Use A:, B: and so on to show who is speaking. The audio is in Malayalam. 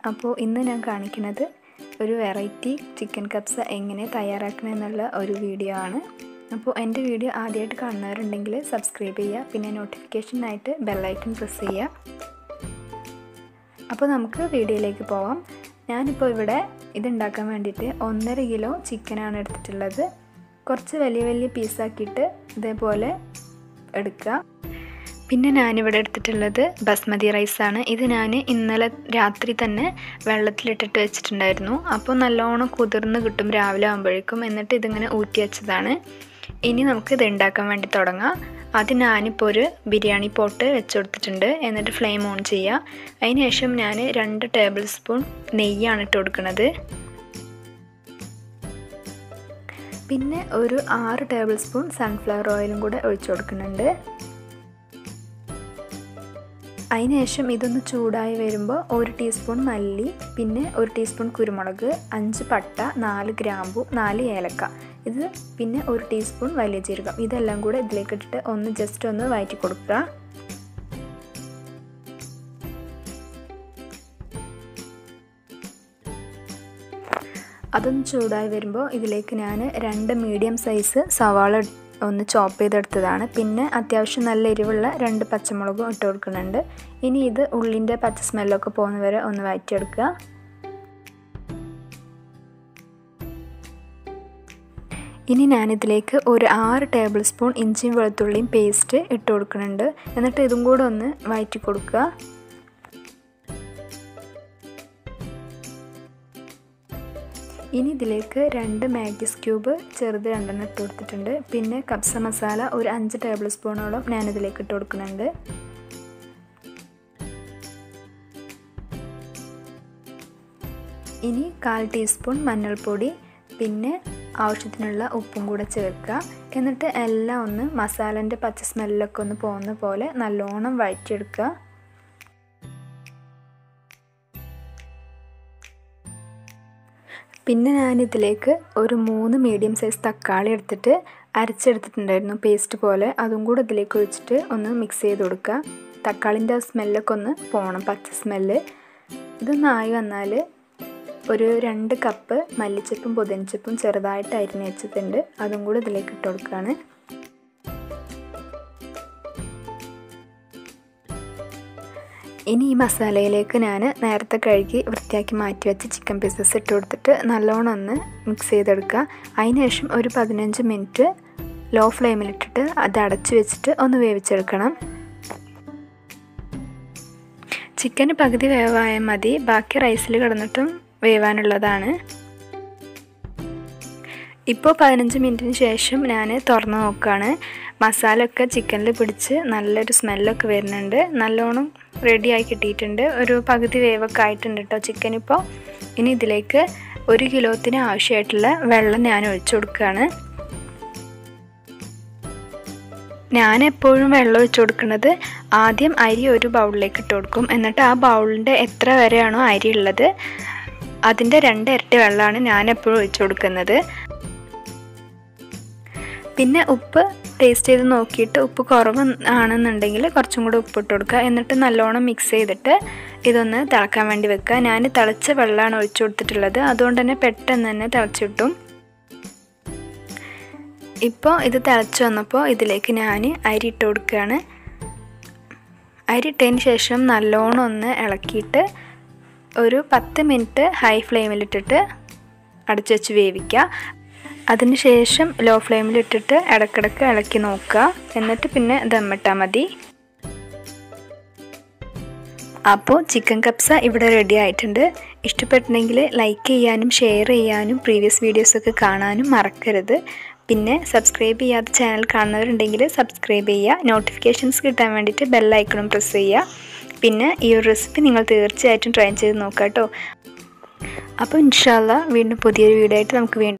A: അപ്പോൾ ഇന്ന് ഞാൻ കാണിക്കുന്നത് ഒരു വെറൈറ്റി ചിക്കൻ കപ്സ എങ്ങനെ തയ്യാറാക്കണം എന്നുള്ള ഒരു വീഡിയോ ആണ് അപ്പോൾ എൻ്റെ വീഡിയോ ആദ്യമായിട്ട് കാണുന്നവരുണ്ടെങ്കിൽ സബ്സ്ക്രൈബ് ചെയ്യുക പിന്നെ നോട്ടിഫിക്കേഷനായിട്ട് ബെല്ലൈക്കൺ പ്രസ് ചെയ്യുക അപ്പോൾ നമുക്ക് വീഡിയോയിലേക്ക് പോവാം ഞാനിപ്പോൾ ഇവിടെ ഇതുണ്ടാക്കാൻ വേണ്ടിയിട്ട് ഒന്നര കിലോ ചിക്കനാണ് എടുത്തിട്ടുള്ളത് കുറച്ച് വലിയ വലിയ പീസാക്കിയിട്ട് ഇതേപോലെ എടുക്കുക പിന്നെ ഞാനിവിടെ എടുത്തിട്ടുള്ളത് ബസ്മതി റൈസാണ് ഇത് ഞാൻ ഇന്നലെ രാത്രി തന്നെ വെള്ളത്തിലിട്ടിട്ട് വെച്ചിട്ടുണ്ടായിരുന്നു അപ്പോൾ നല്ലോണം കുതിർന്ന് കിട്ടും രാവിലെ ആകുമ്പോഴേക്കും എന്നിട്ട് ഇതിങ്ങനെ ഊറ്റി വെച്ചതാണ് ഇനി നമുക്ക് ഇത് ഉണ്ടാക്കാൻ വേണ്ടി തുടങ്ങാം അത് ഞാനിപ്പോൾ ഒരു ബിരിയാണി പോട്ട് വെച്ച് കൊടുത്തിട്ടുണ്ട് എന്നിട്ട് ഫ്ലെയിം ഓൺ ചെയ്യുക അതിന് ശേഷം ഞാൻ രണ്ട് ടേബിൾ സ്പൂൺ നെയ്യാണ് ഇട്ട് കൊടുക്കുന്നത് പിന്നെ ഒരു ആറ് ടേബിൾ സ്പൂൺ സൺഫ്ലവർ ഓയിലും കൂടെ ഒഴിച്ചു കൊടുക്കുന്നുണ്ട് അതിനുശേഷം ഇതൊന്ന് ചൂടായി വരുമ്പോൾ ഒരു ടീസ്പൂൺ മല്ലി പിന്നെ ഒരു ടീസ്പൂൺ കുരുമുളക് അഞ്ച് പട്ട നാല് ഗ്രാമ്പു നാല് ഏലക്ക ഇത് പിന്നെ ഒരു ടീസ്പൂൺ വലിയ ജീരകം ഇതെല്ലാം കൂടെ ഇതിലേക്ക് ഇട്ടിട്ട് ഒന്ന് ജസ്റ്റ് ഒന്ന് വഴറ്റി കൊടുക്കുക അതൊന്ന് ചൂടായി വരുമ്പോൾ ഇതിലേക്ക് ഞാൻ രണ്ട് മീഡിയം സൈസ് സവാള ഒന്ന് ചോപ്പ് ചെയ്തെടുത്തതാണ് പിന്നെ അത്യാവശ്യം നല്ല എരിവുള്ള രണ്ട് പച്ചമുളകും ഇട്ട് കൊടുക്കുന്നുണ്ട് ഇനി ഇത് ഉള്ളിൻ്റെ പച്ച സ്മെല്ലൊക്കെ പോകുന്നവരെ ഒന്ന് വഴറ്റിയെടുക്കുക ഇനി ഞാനിതിലേക്ക് ഒരു ആറ് ടേബിൾ സ്പൂൺ ഇഞ്ചിയും വെളുത്തുള്ളിയും പേസ്റ്റ് ഇട്ട് കൊടുക്കുന്നുണ്ട് എന്നിട്ട് ഇതും കൂടെ ഒന്ന് വഴറ്റി കൊടുക്കുക ഇനി ഇതിലേക്ക് രണ്ട് മാഗീസ് ക്യൂബ് ചെറുത് രണ്ടെണ്ണം ഇട്ട് കൊടുത്തിട്ടുണ്ട് പിന്നെ കബ്സ മസാല ഒരു അഞ്ച് ടേബിൾ സ്പൂണോളം ഞാനിതിലേക്ക് ഇട്ട് കൊടുക്കുന്നുണ്ട് ഇനി കാൽ ടീസ്പൂൺ മഞ്ഞൾപ്പൊടി പിന്നെ ആവശ്യത്തിനുള്ള ഉപ്പും കൂടെ ചേർക്കുക എന്നിട്ട് എല്ലാം ഒന്ന് മസാലൻ്റെ പച്ച സ്മെല്ലൊക്കെ ഒന്ന് പോകുന്ന പോലെ നല്ലോണം വഴറ്റിയെടുക്കുക പിന്നെ ഞാനിതിലേക്ക് ഒരു മൂന്ന് മീഡിയം സൈസ് തക്കാളി എടുത്തിട്ട് അരച്ചെടുത്തിട്ടുണ്ടായിരുന്നു പേസ്റ്റ് പോലെ അതും കൂടെ ഇതിലേക്ക് ഒഴിച്ചിട്ട് ഒന്ന് മിക്സ് ചെയ്ത് കൊടുക്കുക തക്കാളിൻ്റെ സ്മെല്ലൊക്കെ ഒന്ന് പോകണം പച്ച സ്മെല്ല് ഇതൊന്നായി വന്നാൽ ഒരു രണ്ട് കപ്പ് മല്ലിച്ചപ്പും പുതിനച്ചപ്പും ചെറുതായിട്ട് അരിഞ്ഞ് വെച്ചിട്ടുണ്ട് അതും കൂടെ ഇതിലേക്ക് ഇട്ട് കൊടുക്കുകയാണ് ഇനി ഈ മസാലയിലേക്ക് ഞാൻ നേരത്തെ കഴുകി വൃത്തിയാക്കി മാറ്റി വെച്ച് ചിക്കൻ പീസസ് ഇട്ട് കൊടുത്തിട്ട് നല്ലോണം ഒന്ന് മിക്സ് ചെയ്തെടുക്കുക അതിനുശേഷം ഒരു പതിനഞ്ച് മിനിറ്റ് ലോ ഫ്ലെയിമിലിട്ടിട്ട് അത് അടച്ചു വെച്ചിട്ട് ഒന്ന് വേവിച്ചെടുക്കണം ചിക്കന് പകുതി വേവായാൽ മതി ബാക്കി റൈസിൽ കിടന്നിട്ടും വേവാനുള്ളതാണ് ഇപ്പോൾ പതിനഞ്ച് മിനിറ്റിന് ശേഷം ഞാൻ തുറന്ന് നോക്കുകയാണ് മസാലയൊക്കെ ചിക്കനിൽ പിടിച്ച് നല്ലൊരു സ്മെല്ലൊക്കെ വരുന്നുണ്ട് നല്ലോണം റെഡിയായി കിട്ടിയിട്ടുണ്ട് ഒരു പകുതി വേവൊക്കെ ആയിട്ടുണ്ട് കേട്ടോ ചിക്കൻ ഇപ്പോൾ ഇനി ഇതിലേക്ക് ഒരു കിലോത്തിന് ആവശ്യമായിട്ടുള്ള വെള്ളം ഞാൻ ഒഴിച്ചു കൊടുക്കുകയാണ് ഞാൻ എപ്പോഴും വെള്ളം ഒഴിച്ചു കൊടുക്കുന്നത് ആദ്യം അരി ഒരു ബൗളിലേക്ക് ഇട്ട് കൊടുക്കും എന്നിട്ട് ആ ബൗളിൻ്റെ എത്ര വരെയാണോ അരി ഉള്ളത് അതിൻ്റെ രണ്ട് ഇരട്ടി വെള്ളമാണ് ഞാൻ എപ്പോഴും ഒഴിച്ചു കൊടുക്കുന്നത് പിന്നെ ഉപ്പ് ടേസ്റ്റ് ചെയ്ത് നോക്കിയിട്ട് ഉപ്പ് കുറവ് ആണെന്നുണ്ടെങ്കിൽ കുറച്ചും കൂടി ഉപ്പ് ഇട്ട് കൊടുക്കുക എന്നിട്ട് നല്ലോണം മിക്സ് ചെയ്തിട്ട് ഇതൊന്ന് തിളക്കാൻ വേണ്ടി വെക്കുക ഞാൻ തിളച്ച വെള്ളമാണ് ഒഴിച്ചു കൊടുത്തിട്ടുള്ളത് അതുകൊണ്ട് തന്നെ പെട്ടെന്ന് തന്നെ തിളച്ച് കിട്ടും ഇപ്പോൾ ഇത് തിളച്ച് വന്നപ്പോൾ ഇതിലേക്ക് ഞാൻ അരി ഇട്ട് കൊടുക്കുകയാണ് അരി ഇട്ടതിന് ശേഷം നല്ലോണം ഒന്ന് ഇളക്കിയിട്ട് ഒരു പത്ത് മിനിറ്റ് ഹൈ ഫ്ലെയിമിലിട്ടിട്ട് അടച്ചു വെച്ച് വേവിക്കുക അതിന് ശേഷം ലോ ഫ്ലെയിമിലിട്ടിട്ട് ഇടക്കിടക്ക് ഇളക്കി നോക്കുക എന്നിട്ട് പിന്നെ ദമ്മിട്ടാൽ മതി അപ്പോൾ ചിക്കൻ കപ്സ ഇവിടെ റെഡി ആയിട്ടുണ്ട് ഇഷ്ടപ്പെട്ടിട്ടുണ്ടെങ്കിൽ ലൈക്ക് ചെയ്യാനും ഷെയർ ചെയ്യാനും പ്രീവിയസ് വീഡിയോസൊക്കെ കാണാനും മറക്കരുത് പിന്നെ സബ്സ്ക്രൈബ് ചെയ്യാത്ത ചാനൽ കാണുന്നവരുണ്ടെങ്കിൽ സബ്സ്ക്രൈബ് ചെയ്യുക നോട്ടിഫിക്കേഷൻസ് കിട്ടാൻ വേണ്ടിയിട്ട് ബെല്ലൈക്കണും പ്രസ് ചെയ്യുക പിന്നെ ഈ ഒരു റെസിപ്പി നിങ്ങൾ തീർച്ചയായിട്ടും ട്രൈ ചെയ്ത് നോക്കാം കേട്ടോ അപ്പോൾ ഇൻഷാല്ല വീണ്ടും പുതിയൊരു വീഡിയോ ആയിട്ട് നമുക്ക് വീണ്ടും